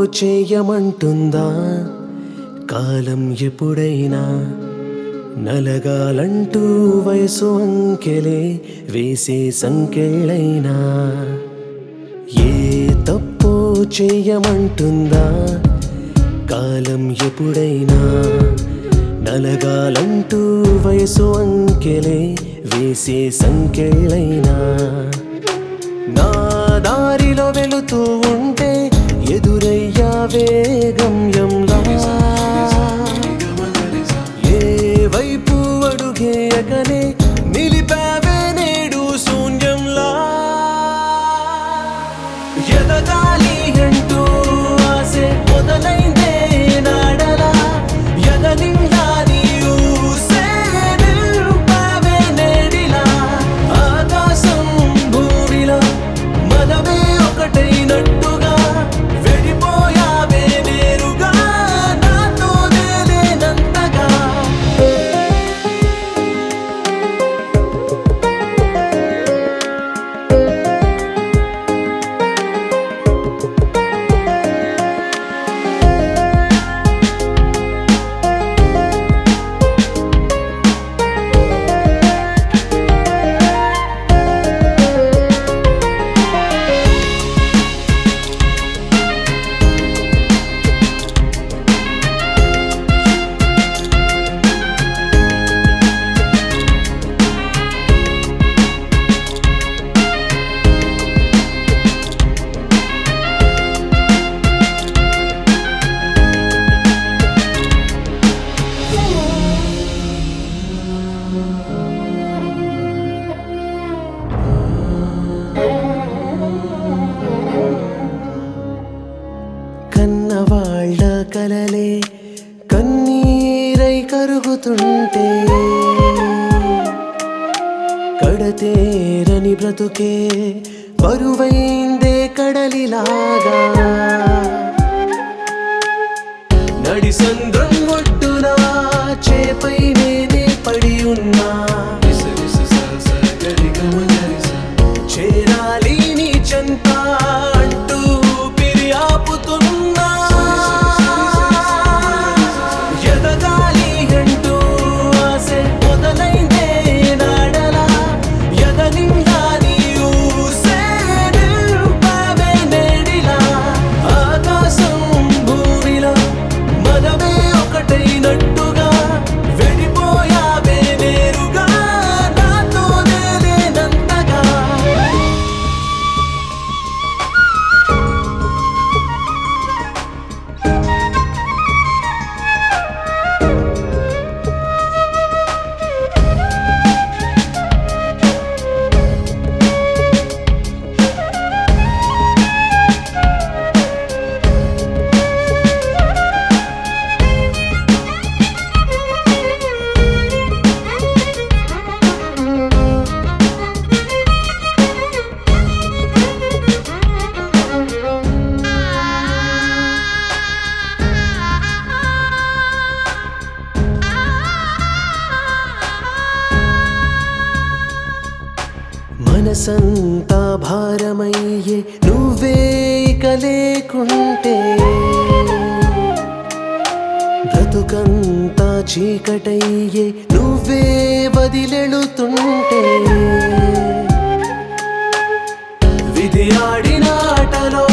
చేయమంటుందా కాలం ఎప్పుడైనా నలగాలంటూ వయసు అంకెలే వేసే సంకెళ్ళైనా ఏ తప్పు చేయమంటుందా కాలం ఎప్పుడైనా నలగాలంటూ వయసు అంకెలే వేసే సంకెళ్ళైనా నా దారిలో వెళుతూ ఉంటే ఎదురయ్యా వేగమ్యంలా ఏ వైపు అడుగేయకనే నిలిపావే నేడు శూన్యంలా ఎదగాలి అంటూ ఆసే మొదలైందే నాడలా ఎదనిండా నీవు నింపావే నేడిలా ఆకాశం భూమిలా మనమే ఒకటైనట్టుగా వెళ్ళిపోయావే నేరుగా నాతో నేలేనంతగా కన్నవాళ్ళ కలలే కన్నీరై కరుగుతుంటే కడతేరని బ్రతుకే బరువైందే కడలిలాగా నడి సంద్రం ఒడ్డున చేపై నేనే పడి ఉన్నా చేరాలి నీ చెంత అంటూ పిరి ఆపుతున్నా ఎదగాలి అంటూ ఆసే మొదలైందే నాడలా ఎదనిండా నీవు నింపావే నేడిలా ఆకాశం భూమిలా మనమే ఒకటైనట్టుగా వెళ్ళిపోయావే నేరుగా నాతో నేలేనంతగా మనసంతా భారమయ్యే నువ్వే ఇక లేకుంటే బ్రతుకంతా చీకటయ్యే నువ్వే వదిలెళుతుంటే విధి ఆడిన ఆటలో